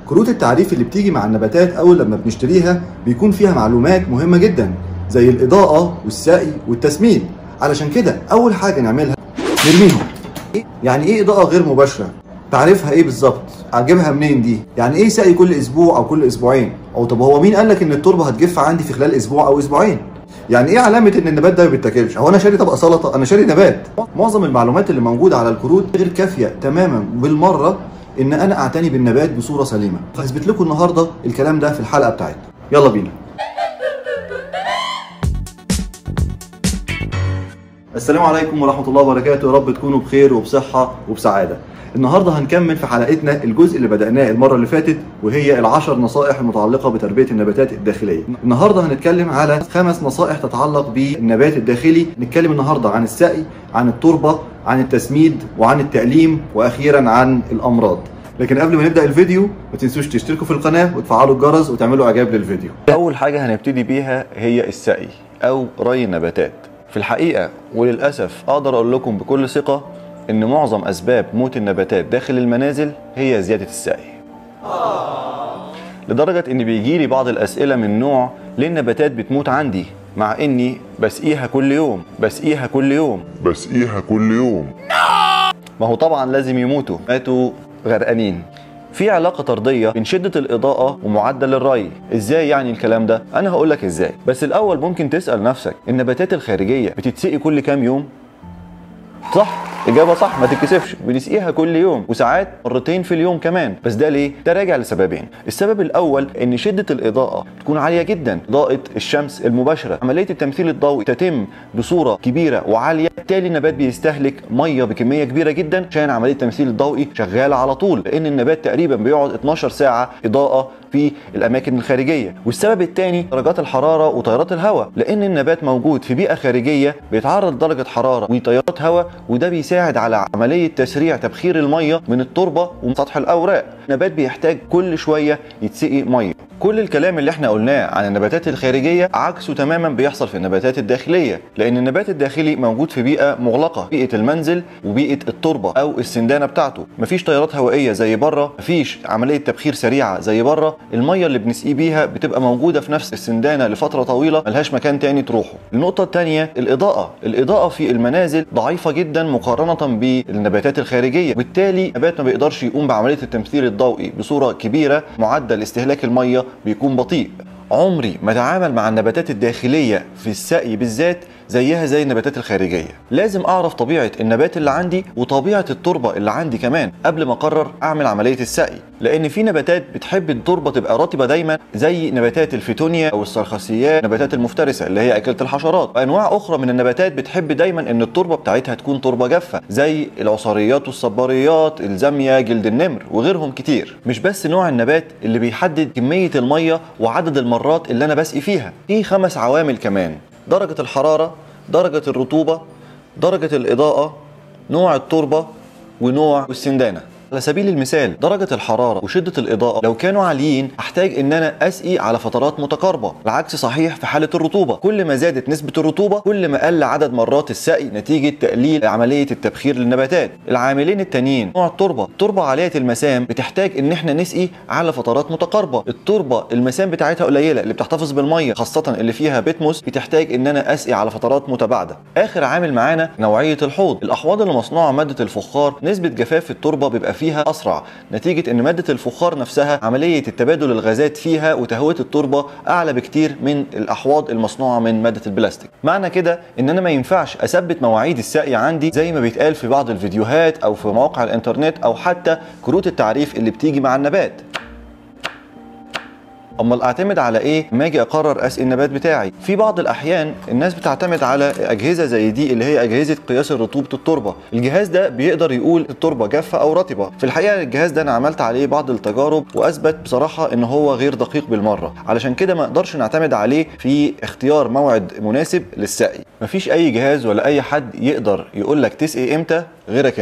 كروت التعريف اللي بتيجي مع النباتات اول لما بنشتريها بيكون فيها معلومات مهمه جدا زي الاضاءه والسقي والتسميد علشان كده اول حاجه نعملها نرميهم يعني ايه اضاءه غير مباشره تعريفها ايه بالظبط اجيبها منين دي يعني ايه سقي كل اسبوع او كل اسبوعين او طب هو مين قال لك ان التربه هتجف عندي في خلال اسبوع او اسبوعين يعني ايه علامه ان النبات ده ما بيتاكلش هو انا شاري طبق سلطه انا شاري نبات معظم المعلومات اللي موجوده على الكروت غير كافيه تماما بالمره ان انا اعتني بالنبات بصوره سليمه فهثبت لكم النهارده الكلام ده في الحلقه بتاعتنا يلا بينا السلام عليكم ورحمه الله وبركاته يا رب تكونوا بخير وبصحه وبسعاده النهارده هنكمل في حلقتنا الجزء اللي بدأناه المرة اللي فاتت وهي العشر نصائح المتعلقة بتربية النباتات الداخلية. النهارده هنتكلم على خمس نصائح تتعلق بالنبات الداخلي، نتكلم النهارده عن السقي، عن التربة، عن التسميد، وعن التأليم، وأخيرا عن الأمراض. لكن قبل ما نبدأ الفيديو ما تنسوش تشتركوا في القناة وتفعلوا الجرس وتعملوا إعجاب للفيديو. أول حاجة هنبتدي بيها هي السقي أو ري النباتات. في الحقيقة وللأسف أقدر أقول لكم بكل ثقة ان معظم اسباب موت النباتات داخل المنازل هي زياده السقي لدرجه ان بيجي لي بعض الاسئله من نوع ليه النباتات بتموت عندي مع اني بسقيها كل يوم بسقيها كل يوم بسقيها كل يوم ما هو طبعا لازم يموتوا ماتوا غرقانين في علاقة طردية بين شدة الإضاءة ومعدل الري، إزاي يعني الكلام ده؟ أنا هقول لك إزاي، بس الأول ممكن تسأل نفسك النباتات الخارجية بتتسقي كل كام يوم؟ صح إجابة صح ما تتكسفش بنسقيها كل يوم وساعات مرتين في اليوم كمان بس ده ليه؟ ده راجع لسببين السبب الأول إن شدة الإضاءة تكون عالية جدا إضاءة الشمس المباشرة عملية التمثيل الضوئي تتم بصورة كبيرة وعالية بالتالي النبات بيستهلك مية بكمية كبيرة جدا عشان عملية التمثيل الضوئي شغالة على طول لأن النبات تقريبا بيقعد 12 ساعة إضاءة في الاماكن الخارجيه والسبب الثاني درجات الحراره وتيارات الهواء لان النبات موجود في بيئه خارجيه بيتعرض لدرجه حراره وتيارات هواء وده بيساعد على عمليه تسريع تبخير الميه من التربه ومن سطح الاوراق النبات بيحتاج كل شويه يتسقي ميه كل الكلام اللي احنا قلناه عن النباتات الخارجيه عكسه تماما بيحصل في النباتات الداخليه لان النبات الداخلي موجود في بيئه مغلقه بيئه المنزل وبيئه التربه او السندانه بتاعته مفيش تيارات هوائيه زي بره مفيش عمليه تبخير سريعه زي بره الميه اللي بنسقيه بيها بتبقى موجوده في نفس السندانه لفتره طويله ملهاش مكان تاني تروحه النقطه الثانيه الاضاءه الاضاءه في المنازل ضعيفه جدا مقارنه بالنباتات الخارجيه بالتالي النبات ما بيقدرش يقوم بعمليه التمثيل الضوئي بصوره كبيره معدل استهلاك الميه بيكون بطيء عمري ما اتعامل مع النباتات الداخليه في السقي بالذات زيها زي النباتات الخارجيه لازم اعرف طبيعه النبات اللي عندي وطبيعه التربه اللي عندي كمان قبل ما اقرر اعمل عمليه السقي لان في نباتات بتحب التربه تبقى رطبه دايما زي نباتات الفيتونيا او السرخسيات النباتات المفترسه اللي هي اكله الحشرات وانواع اخرى من النباتات بتحب دايما ان التربه بتاعتها تكون تربه جافه زي العصاريات والصباريات الزاميه جلد النمر وغيرهم كتير مش بس نوع النبات اللي بيحدد كميه الميه وعدد المرات اللي انا بسقي فيها في خمس عوامل كمان درجة الحرارة درجة الرطوبة درجة الإضاءة نوع التربة ونوع السندانة على سبيل المثال درجة الحرارة وشدة الإضاءة لو كانوا عاليين أحتاج إن أنا أسقي على فترات متقاربة العكس صحيح في حالة الرطوبة كل ما زادت نسبة الرطوبة كل ما قل عدد مرات السقي نتيجة تقليل عملية التبخير للنباتات العاملين التانيين نوع التربة التربة عالية المسام بتحتاج إن إحنا نسقي على فترات متقاربة التربة المسام بتاعتها قليلة اللي بتحتفظ بالمية خاصة اللي فيها بيتموس بتحتاج إن أنا أسقي على فترات متباعدة آخر عامل معانا نوعية الحوض الأحواض اللي مصنوعة مادة الفخار نسبة جفاف التربة بيبقى فيها اسرع نتيجه ان ماده الفخار نفسها عمليه التبادل الغازات فيها وتهويه التربه اعلى بكتير من الاحواض المصنوعه من ماده البلاستيك معنى كده ان انا ما ينفعش اثبت مواعيد السقي عندي زي ما بيتقال في بعض الفيديوهات او في مواقع الانترنت او حتى كروت التعريف اللي بتيجي مع النبات امال اعتمد على ايه ما اجي اقرر اسقي النبات بتاعي في بعض الاحيان الناس بتعتمد على اجهزه زي دي اللي هي اجهزه قياس رطوبه التربه الجهاز ده بيقدر يقول التربه جافه او رطبه في الحقيقه الجهاز ده انا عملت عليه بعض التجارب واثبت بصراحه ان هو غير دقيق بالمره علشان كده ما اقدرش نعتمد عليه في اختيار موعد مناسب للسقي مفيش اي جهاز ولا اي حد يقدر يقول لك تسقي امتى غيرك انت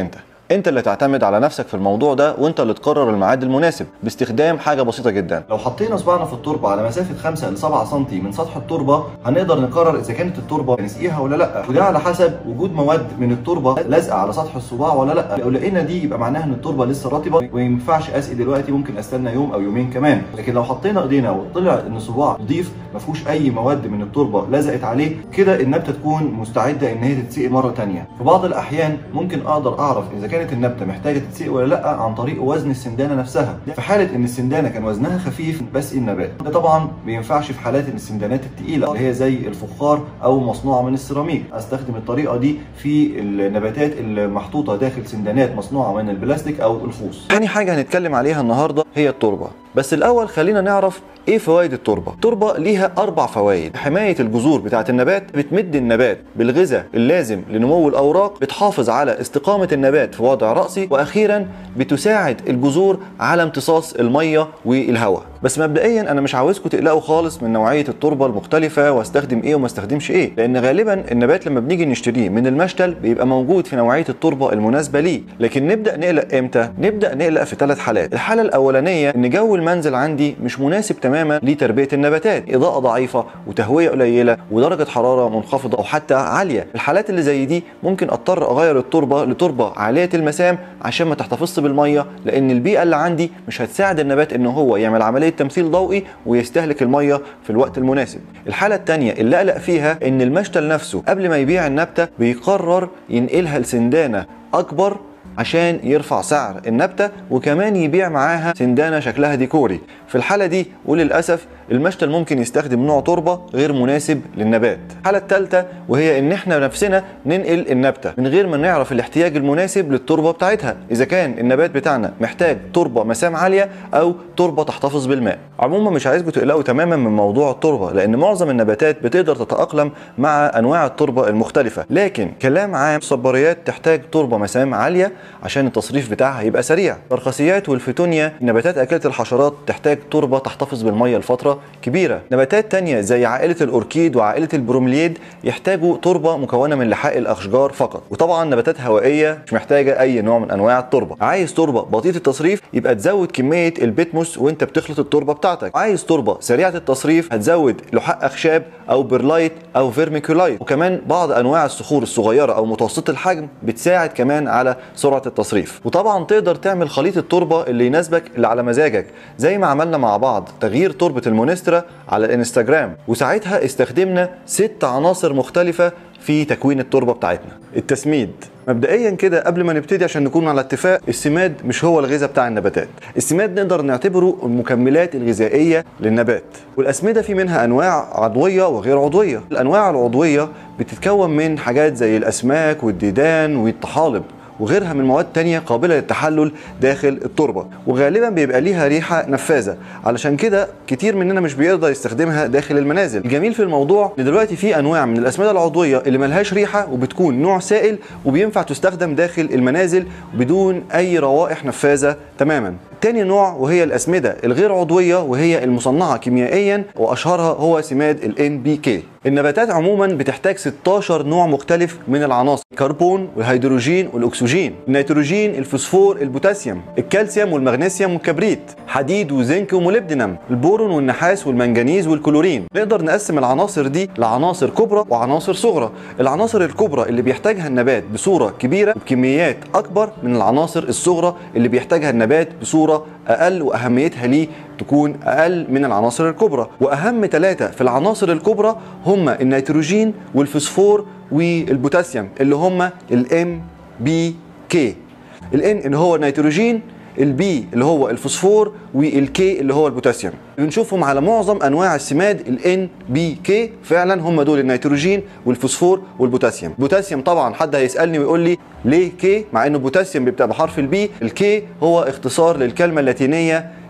انت اللي تعتمد على نفسك في الموضوع ده وانت اللي تقرر الميعاد المناسب باستخدام حاجه بسيطه جدا لو حطينا صباعنا في التربه على مسافه 5 ل 7 سم من سطح التربه هنقدر نقرر اذا كانت التربه نسقيها ولا لا وده على حسب وجود مواد من التربه لازقه على سطح الصباع ولا لا لو لقينا دي يبقى معناها ان التربه لسه رطبه وما ينفعش اسقي دلوقتي ممكن استنى يوم او يومين كمان لكن لو حطينا ايدينا وطلع ان الصباع نضيف ما فيهوش اي مواد من التربه لزقت عليه كده النبته تكون مستعده ان هي تتسقي مره ثانيه في بعض الاحيان ممكن اقدر اعرف اذا كانت النبته محتاجه تتسقي ولا لا عن طريق وزن السندانه نفسها في حاله ان السندانه كان وزنها خفيف بسقي النبات ده طبعا ما ينفعش في حالات السندانات الثقيله اللي هي زي الفخار او مصنوعه من السيراميك استخدم الطريقه دي في النباتات المحطوطه داخل سندانات مصنوعه من البلاستيك او الخوص تاني حاجه هنتكلم عليها النهارده هي التربه بس الاول خلينا نعرف ايه فوائد التربه التربه ليها اربع فوائد حمايه الجذور بتاعه النبات بتمد النبات بالغذاء اللازم لنمو الاوراق بتحافظ على استقامه النبات في وضع راسي واخيرا بتساعد الجذور على امتصاص الميه والهواء بس مبدئيا انا مش عاوزكم تقلقوا خالص من نوعيه التربه المختلفه واستخدم ايه وما استخدمش ايه لان غالبا النبات لما بنيجي نشتريه من المشتل بيبقى موجود في نوعيه التربه المناسبه ليه لكن نبدا نقلق امتى نبدا نقلق في ثلاث حالات الحاله الاولانيه ان جو المنزل عندي مش مناسب تماما لتربيه النباتات اضاءه ضعيفه وتهويه قليله ودرجه حراره منخفضه او حتى عاليه الحالات اللي زي دي ممكن اضطر اغير التربه لتربه عاليه المسام عشان ما تحتفظش بالميه لان البيئه اللي عندي مش هتساعد النبات ان هو يعمل عمليه تمثيل ضوئي ويستهلك الميه في الوقت المناسب الحاله الثانيه اللي اقلق فيها ان المشتل نفسه قبل ما يبيع النبته بيقرر ينقلها لسندانه اكبر عشان يرفع سعر النبتة وكمان يبيع معاها سندانة شكلها ديكوري في الحالة دي وللأسف المشتل ممكن يستخدم نوع تربة غير مناسب للنبات الحالة الثالثة وهي ان احنا نفسنا ننقل النبتة من غير ما نعرف الاحتياج المناسب للتربة بتاعتها اذا كان النبات بتاعنا محتاج تربة مسام عالية او تربة تحتفظ بالماء عموما مش عايزكم تقلقوا تماما من موضوع التربة لان معظم النباتات بتقدر تتأقلم مع انواع التربة المختلفة لكن كلام عام الصباريات تحتاج تربة مسام عالية عشان التصريف بتاعها يبقى سريع الرخصيات والفتونيا نباتات اكلة الحشرات تحتاج تربة تحتفظ بالمية لفترة كبيرة نباتات تانية زي عائلة الأوركيد وعائلة البرومليد يحتاجوا تربة مكونة من لحاء الأشجار فقط وطبعا نباتات هوائية مش محتاجة أي نوع من أنواع التربة عايز تربة بطيئة التصريف يبقى تزود كمية البيتموس وانت بتخلط التربة بتاعتك عايز تربة سريعة التصريف هتزود لحاء أخشاب أو بيرلايت أو فيرميكولايت وكمان بعض أنواع الصخور الصغيرة أو متوسطة الحجم بتساعد كمان على سرعة التصريف وطبعا تقدر تعمل خليط التربة اللي يناسبك اللي على مزاجك زي ما عملنا مع بعض تغيير تربة المونسترا على الانستجرام وساعتها استخدمنا ست عناصر مختلفة في تكوين التربة بتاعتنا التسميد مبدئيا كده قبل ما نبتدي عشان نكون على اتفاق السماد مش هو الغذاء بتاع النباتات السماد نقدر نعتبره المكملات الغذائية للنبات والأسمدة في منها أنواع عضوية وغير عضوية الأنواع العضوية بتتكون من حاجات زي الأسماك والديدان والطحالب وغيرها من مواد تانية قابلة للتحلل داخل التربة وغالبا بيبقى ليها ريحة نفاذة علشان كده كتير مننا مش بيقدر يستخدمها داخل المنازل الجميل في الموضوع ان دلوقتي في انواع من الاسمدة العضوية اللي ملهاش ريحة وبتكون نوع سائل وبينفع تستخدم داخل المنازل بدون اي روائح نفاذة تماما تاني نوع وهي الأسمدة الغير عضوية وهي المصنعة كيميائيا وأشهرها هو سماد ال NPK النباتات عموما بتحتاج 16 نوع مختلف من العناصر الكربون والهيدروجين والأكسجين النيتروجين الفوسفور البوتاسيوم الكالسيوم والمغنيسيوم والكبريت حديد وزنك وموليبدينم البورون والنحاس والمنجنيز والكلورين نقدر نقسم العناصر دي لعناصر كبرى وعناصر صغرى العناصر الكبرى اللي بيحتاجها النبات بصورة كبيرة وبكميات أكبر من العناصر الصغرى اللي بيحتاجها النبات بصورة أقل وأهميتها ليه تكون أقل من العناصر الكبرى وأهم ثلاثة في العناصر الكبرى هم النيتروجين والفوسفور والبوتاسيوم اللي هم الام بي كي الان اللي هو النيتروجين البي اللي هو الفوسفور والكي اللي هو البوتاسيوم بنشوفهم على معظم انواع السماد الان بي كي فعلا هم دول النيتروجين والفوسفور والبوتاسيوم البوتاسيوم طبعا حد هيسالني ويقول لي ليه كي مع انه البوتاسيوم بيبدا بحرف البي الكي هو اختصار للكلمه اللاتينيه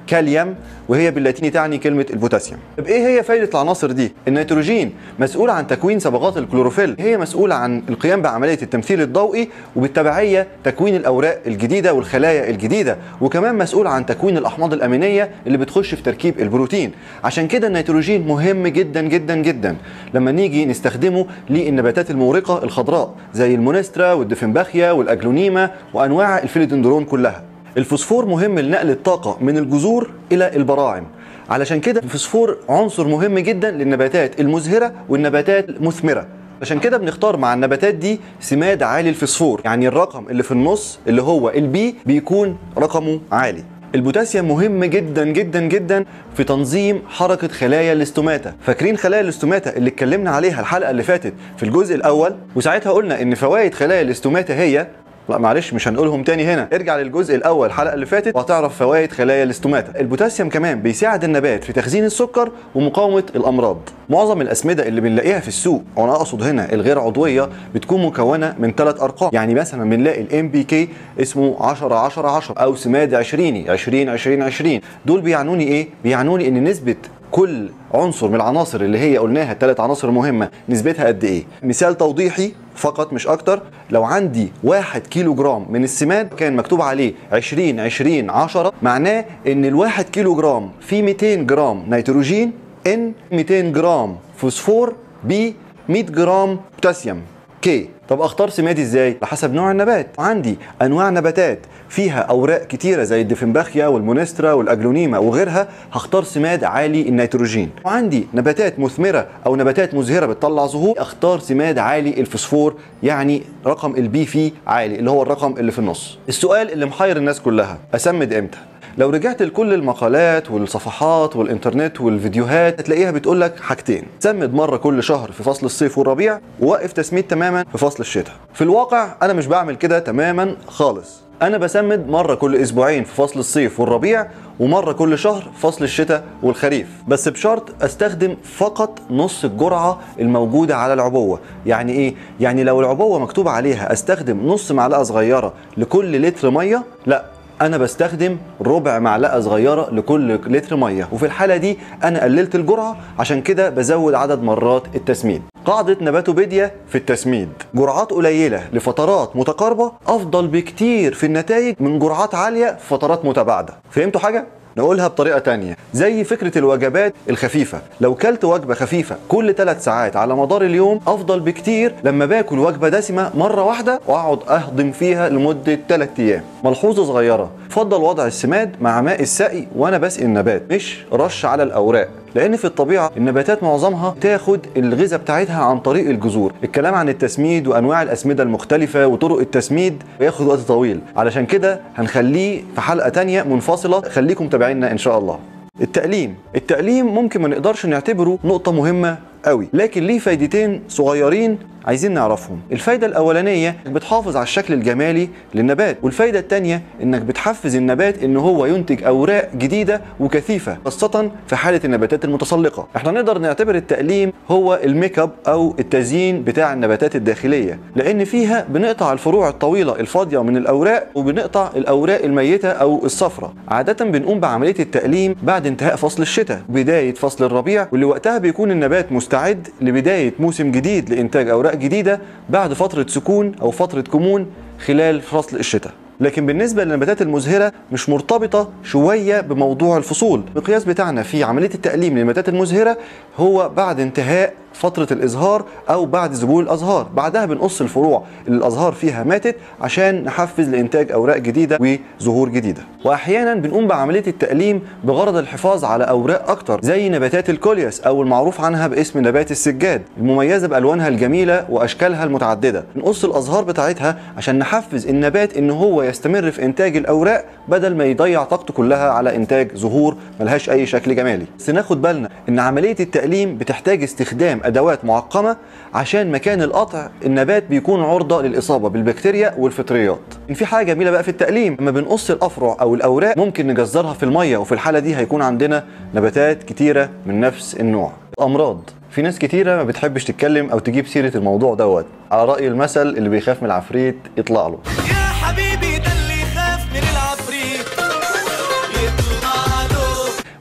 كاليوم وهي باللاتيني تعني كلمة البوتاسيوم طب ايه هي فايدة العناصر دي؟ النيتروجين مسؤول عن تكوين صبغات الكلوروفيل هي مسؤولة عن القيام بعملية التمثيل الضوئي وبالتبعية تكوين الأوراق الجديدة والخلايا الجديدة وكمان مسؤول عن تكوين الأحماض الأمينية اللي بتخش في تركيب البروتين عشان كده النيتروجين مهم جدا جدا جدا لما نيجي نستخدمه للنباتات المورقة الخضراء زي المونسترا والدفنباخيا والأجلونيما وأنواع الفيلودندرون كلها الفوسفور مهم لنقل الطاقة من الجذور إلى البراعم علشان كده الفوسفور عنصر مهم جدا للنباتات المزهرة والنباتات المثمرة عشان كده بنختار مع النباتات دي سماد عالي الفوسفور يعني الرقم اللي في النص اللي هو البي بيكون رقمه عالي البوتاسيوم مهم جدا جدا جدا في تنظيم حركه خلايا الاستوماتا فاكرين خلايا الاستوماتا اللي اتكلمنا عليها الحلقه اللي فاتت في الجزء الاول وساعتها قلنا ان فوائد خلايا الاستوماتا هي لا معلش مش هنقولهم تاني هنا ارجع للجزء الاول الحلقه اللي فاتت وهتعرف فوائد خلايا الاستوماتا البوتاسيوم كمان بيساعد النبات في تخزين السكر ومقاومه الامراض معظم الاسمده اللي بنلاقيها في السوق وانا اقصد هنا الغير عضويه بتكون مكونه من ثلاث ارقام يعني مثلا بنلاقي الام بي كي اسمه 10 10 10 او سماد 20 20 20 20 دول بيعنوني ايه بيعنوني ان نسبه كل عنصر من العناصر اللي هي قلناها الثلاث عناصر مهمه نسبتها قد ايه مثال توضيحي فقط مش اكتر لو عندي واحد كيلو جرام من السماد كان مكتوب عليه 20 20 10 معناه ان الواحد كيلو جرام فيه 200 جرام نيتروجين ان 200 جرام فوسفور ب 100 جرام بوتاسيوم كي طب اختار سمادي ازاي على حسب نوع النبات عندي انواع نباتات فيها اوراق كتيره زي الدفنباخيا والمونسترا والاجلونيما وغيرها هختار سماد عالي النيتروجين وعندي نباتات مثمره او نباتات مزهره بتطلع زهور اختار سماد عالي الفوسفور يعني رقم البي فيه عالي اللي هو الرقم اللي في النص السؤال اللي محير الناس كلها اسمد امتى لو رجعت لكل المقالات والصفحات والانترنت والفيديوهات هتلاقيها بتقول لك حاجتين سمد مره كل شهر في فصل الصيف والربيع ووقف تسميد تماما في فصل الشتاء في الواقع انا مش بعمل كده تماما خالص انا بسمد مره كل اسبوعين في فصل الصيف والربيع ومره كل شهر في فصل الشتاء والخريف بس بشرط استخدم فقط نص الجرعه الموجوده على العبوه يعني ايه يعني لو العبوه مكتوب عليها استخدم نص معلقه صغيره لكل لتر ميه لا انا بستخدم ربع معلقه صغيره لكل لتر ميه وفي الحاله دي انا قللت الجرعه عشان كده بزود عدد مرات التسميد قاعدة نباتوبيديا في التسميد جرعات قليلة لفترات متقاربة أفضل بكتير في النتائج من جرعات عالية في فترات متباعدة فهمتوا حاجة؟ نقولها بطريقة تانية زي فكرة الوجبات الخفيفة لو كلت وجبة خفيفة كل ثلاث ساعات على مدار اليوم أفضل بكتير لما باكل وجبة دسمة مرة واحدة وأقعد أهضم فيها لمدة 3 أيام ملحوظة صغيرة فضل وضع السماد مع ماء السقي وأنا بسقي النبات مش رش على الأوراق لان في الطبيعه النباتات معظمها تاخد الغذاء بتاعتها عن طريق الجذور الكلام عن التسميد وانواع الاسمده المختلفه وطرق التسميد بياخد وقت طويل علشان كده هنخليه في حلقه تانية منفصله خليكم متابعينا ان شاء الله التقليم التقليم ممكن ما نقدرش نعتبره نقطه مهمه قوي لكن ليه فايدتين صغيرين عايزين نعرفهم الفايدة الأولانية إنك بتحافظ على الشكل الجمالي للنبات والفايدة الثانية إنك بتحفز النبات إن هو ينتج أوراق جديدة وكثيفة خاصة في حالة النباتات المتسلقة احنا نقدر نعتبر التقليم هو الميك اب أو التزيين بتاع النباتات الداخلية لأن فيها بنقطع الفروع الطويلة الفاضية من الأوراق وبنقطع الأوراق الميتة أو الصفراء عادة بنقوم بعملية التقليم بعد انتهاء فصل الشتاء بداية فصل الربيع واللي وقتها بيكون النبات مستعد لبداية موسم جديد لإنتاج أوراق جديدة بعد فترة سكون أو فترة كمون خلال فصل الشتاء لكن بالنسبة للنباتات المزهرة مش مرتبطة شوية بموضوع الفصول المقياس بتاعنا في عملية التقليم للنباتات المزهرة هو بعد انتهاء فترة الإزهار أو بعد ذبول الأزهار بعدها بنقص الفروع اللي الأزهار فيها ماتت عشان نحفز لإنتاج أوراق جديدة وزهور جديدة وأحيانا بنقوم بعملية التقليم بغرض الحفاظ على أوراق أكتر زي نباتات الكولياس أو المعروف عنها باسم نبات السجاد المميزة بألوانها الجميلة وأشكالها المتعددة نقص الأزهار بتاعتها عشان نحفز النبات إن هو يستمر في إنتاج الأوراق بدل ما يضيع طاقته كلها على إنتاج زهور ملهاش أي شكل جمالي بس ناخد بالنا إن عملية التقليم بتحتاج استخدام ادوات معقمه عشان مكان القطع النبات بيكون عرضه للاصابه بالبكتيريا والفطريات إن في حاجه جميله بقى في التقليم لما بنقص الافرع او الاوراق ممكن نجزرها في الميه وفي الحاله دي هيكون عندنا نباتات كتيره من نفس النوع امراض في ناس كتيره ما بتحبش تتكلم او تجيب سيره الموضوع دوت على راي المثل اللي بيخاف من العفريت يطلع له يا حبيبي ده اللي يخاف من العفريت يطلع له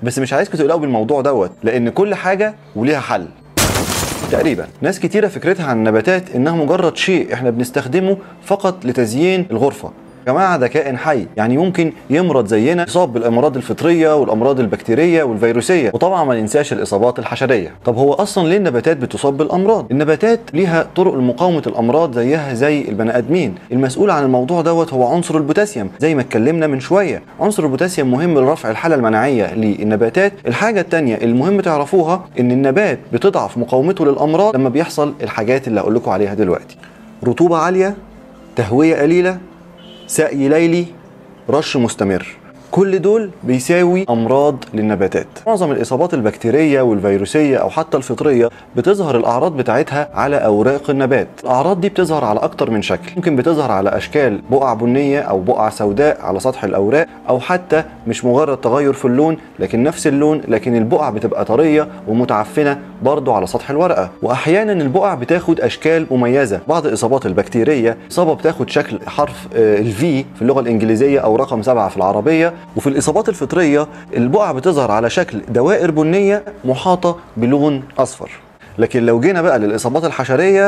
بس مش عايزكم تقلقوا بالموضوع دوت لان كل حاجه وليها حل تقريبا ناس كتيرة فكرتها عن النباتات انها مجرد شيء احنا بنستخدمه فقط لتزيين الغرفة يا جماعة ده كائن حي يعني ممكن يمرض زينا يصاب بالامراض الفطرية والامراض البكتيرية والفيروسية وطبعا ما ننساش الاصابات الحشرية طب هو اصلا ليه النباتات بتصاب بالامراض النباتات ليها طرق لمقاومة الامراض زيها زي البني ادمين المسؤول عن الموضوع دوت هو عنصر البوتاسيوم زي ما اتكلمنا من شوية عنصر البوتاسيوم مهم لرفع الحالة المناعية للنباتات الحاجة التانية المهم تعرفوها ان النبات بتضعف مقاومته للامراض لما بيحصل الحاجات اللي هقول لكم عليها دلوقتي رطوبة عالية تهوية قليلة سقي ليلي رش مستمر كل دول بيساوي امراض للنباتات معظم الاصابات البكتيريه والفيروسيه او حتى الفطريه بتظهر الاعراض بتاعتها على اوراق النبات الاعراض دي بتظهر على اكتر من شكل ممكن بتظهر على اشكال بقع بنيه او بقع سوداء على سطح الاوراق او حتى مش مجرد تغير في اللون لكن نفس اللون لكن البقع بتبقى طريه ومتعفنه برضه على سطح الورقه واحيانا البقع بتاخد اشكال مميزه بعض الاصابات البكتيريه اصابه بتاخد شكل حرف الفي في اللغه الانجليزيه او رقم سبعة في العربيه وفي الاصابات الفطريه البقع بتظهر على شكل دوائر بنيه محاطه بلون اصفر لكن لو جينا بقى للاصابات الحشريه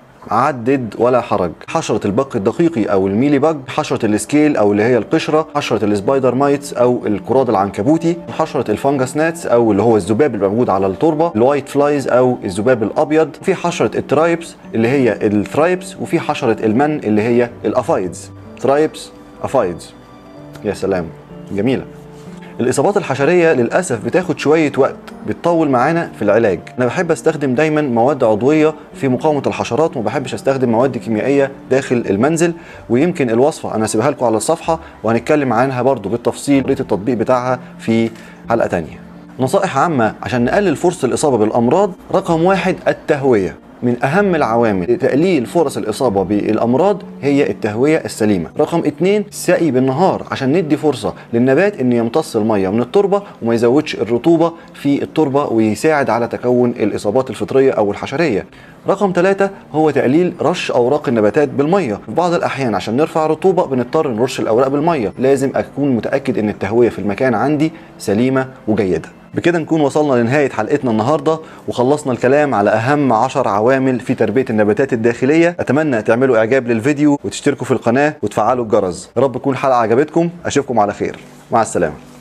عدد ولا حرج حشرة البق الدقيقي أو الميلي باج حشرة السكيل أو اللي هي القشرة حشرة السبايدر مايتس أو الكراد العنكبوتي حشرة الفانجس ناتس أو اللي هو الذباب اللي موجود على التربة الوايت فلايز أو الذباب الأبيض في حشرة الترايبس اللي هي الثرايبس وفي حشرة المن اللي هي الأفايدز ثرايبس أفايدز يا سلام جميلة الاصابات الحشريه للاسف بتاخد شويه وقت بتطول معانا في العلاج انا بحب استخدم دايما مواد عضويه في مقاومه الحشرات وما بحبش استخدم مواد كيميائيه داخل المنزل ويمكن الوصفه انا هسيبها لكم على الصفحه وهنتكلم عنها برضو بالتفصيل طريقه التطبيق بتاعها في حلقه تانية نصائح عامة عشان نقلل فرصة الإصابة بالأمراض رقم واحد التهوية من أهم العوامل لتقليل فرص الإصابة بالأمراض هي التهوية السليمة رقم اتنين السقي بالنهار عشان ندي فرصة للنبات إن يمتص المية من التربة وما يزودش الرطوبة في التربة ويساعد على تكون الإصابات الفطرية أو الحشرية رقم ثلاثة هو تقليل رش أوراق النباتات بالمية في بعض الأحيان عشان نرفع الرطوبة بنضطر نرش الأوراق بالمية لازم أكون متأكد إن التهوية في المكان عندي سليمة وجيدة بكده نكون وصلنا لنهاية حلقتنا النهاردة وخلصنا الكلام على أهم عشر عوامل في تربية النباتات الداخلية أتمنى تعملوا إعجاب للفيديو وتشتركوا في القناة وتفعلوا الجرس يا رب تكون الحلقة عجبتكم أشوفكم على خير مع السلامة